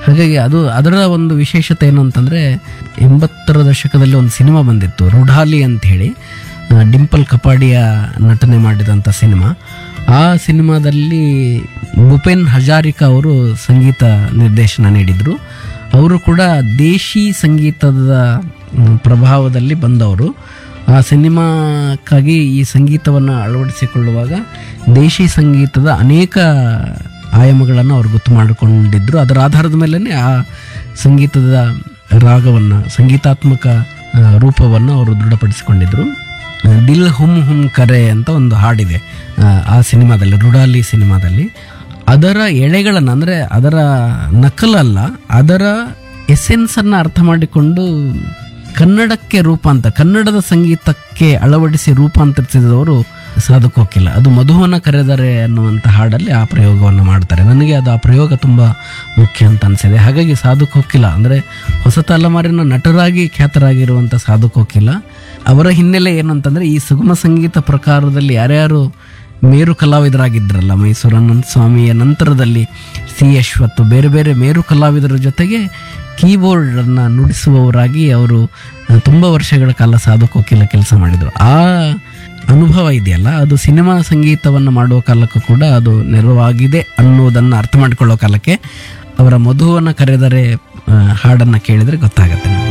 ಹಾಗಾಗಿ ಅದು ಅದರ ಒಂದು ವಿಶೇಷತೆ ಏನು ಅಂತಂದರೆ ಎಂಬತ್ತರ ದಶಕದಲ್ಲಿ ಒಂದು ಸಿನಿಮಾ ಬಂದಿತ್ತು ರುಢಾಲಿ ಅಂತ ಹೇಳಿ ಆ, ಡಿಂಪಲ್ ಕಪಾಡಿಯ ನಟನೆ ಮಾಡಿದಂಥ ಸಿನಿಮಾ ಆ ಸಿನಿಮಾದಲ್ಲಿ ಭೂಪೇನ್ ಹಜಾರಿಕಾ ಅವರು ಸಂಗೀತ ನಿರ್ದೇಶನ ನೀಡಿದರು ಅವರು ಕೂಡ ದೇಶಿ ಸಂಗೀತದ ಮ್, ಪ್ರಭಾವದಲ್ಲಿ ಬಂದವರು ಆ ಸಿನಿಮಾಕ್ಕಾಗಿ ಈ ಸಂಗೀತವನ್ನು ಅಳವಡಿಸಿಕೊಳ್ಳುವಾಗ ದೇಶಿ ಸಂಗೀತದ ಅನೇಕ ಆಯಾಮಗಳನ್ನು ಅವರು ಗೊತ್ತು ಮಾಡಿಕೊಂಡಿದ್ರು ಅದರ ಆಧಾರದ ಮೇಲೆ ಆ ಸಂಗೀತದ ರಾಗವನ್ನು ಸಂಗೀತಾತ್ಮಕ ಆ, ರೂಪವನ್ನು ಅವರು ದೃಢಪಡಿಸಿಕೊಂಡಿದ್ರು ಆ, ದಿಲ್ ಹುಮ್ ಹುಮ್ ಕರೆ ಅಂತ ಒಂದು ಹಾಡಿದೆ ಆ, ಆ ಸಿನಿಮಾದಲ್ಲಿ ರುಡಾಲಿ ಸಿನಿಮಾದಲ್ಲಿ ಅದರ ಎಳೆಗಳನ್ನು ಅಂದರೆ ಅದರ ನಕಲಲ್ಲ ಅದರ ಎಸೆನ್ಸನ್ನು ಅರ್ಥ ಮಾಡಿಕೊಂಡು ಕನ್ನಡಕ್ಕೆ ರೂಪಾಂತರ ಕನ್ನಡದ ಸಂಗೀತಕ್ಕೆ ಅಳವಡಿಸಿ ರೂಪಾಂತರಿಸಿದವರು ಸಾಧು ಕೋಕಿಲ ಅದು ಮಧುವನ ಕರೆದರೆ ಅನ್ನುವಂಥ ಹಾಡಲ್ಲಿ ಆ ಪ್ರಯೋಗವನ್ನು ಮಾಡ್ತಾರೆ ನನಗೆ ಅದು ಆ ಪ್ರಯೋಗ ತುಂಬ ಮುಖ್ಯ ಅಂತ ಅನಿಸಿದೆ ಹಾಗಾಗಿ ಸಾಧು ಕೋಕಿಲ ಅಂದರೆ ಹೊಸ ತಲೆಮಾರಿನ ನಟರಾಗಿ ಖ್ಯಾತರಾಗಿರುವಂಥ ಸಾಧು ಕೋಕಿಲ ಅವರ ಹಿನ್ನೆಲೆ ಏನು ಅಂತಂದರೆ ಈ ಸುಗಮ ಸಂಗೀತ ಪ್ರಕಾರದಲ್ಲಿ ಯಾರ್ಯಾರು ಮೇರು ಕಲಾವಿದರಾಗಿದ್ರಲ್ಲ ಮೈಸೂರು ಅನಂತ ಸ್ವಾಮಿಯ ನಂತರದಲ್ಲಿ ಸಿ ಅಶ್ವತ್ ಬೇರೆ ಬೇರೆ ಮೇರು ಕಲಾವಿದರ ಜೊತೆಗೆ ಕೀಬೋರ್ಡನ್ನು ನುಡಿಸುವವರಾಗಿ ಅವರು ತುಂಬ ವರ್ಷಗಳ ಕಾಲ ಸಾಧು ಕೋಕಿಲ ಕೆಲಸ ಮಾಡಿದರು ಆ ಅನುಭವ ಇದೆಯಲ್ಲ ಅದು ಸಿನಿಮಾ ಸಂಗೀತವನ್ನು ಮಾಡುವ ಕಾಲಕ್ಕೂ ಕೂಡ ಅದು ನೆರವಾಗಿದೆ ಅನ್ನೋದನ್ನು ಅರ್ಥ ಮಾಡಿಕೊಳ್ಳೋ ಕಾಲಕ್ಕೆ ಅವರ ಮಧುವನ್ನು ಕರೆದರೆ ಆ, ಹಾಡನ್ನು ಕೇಳಿದರೆ ಗೊತ್ತಾಗತ್ತೆ ನಮ್ಗೆ.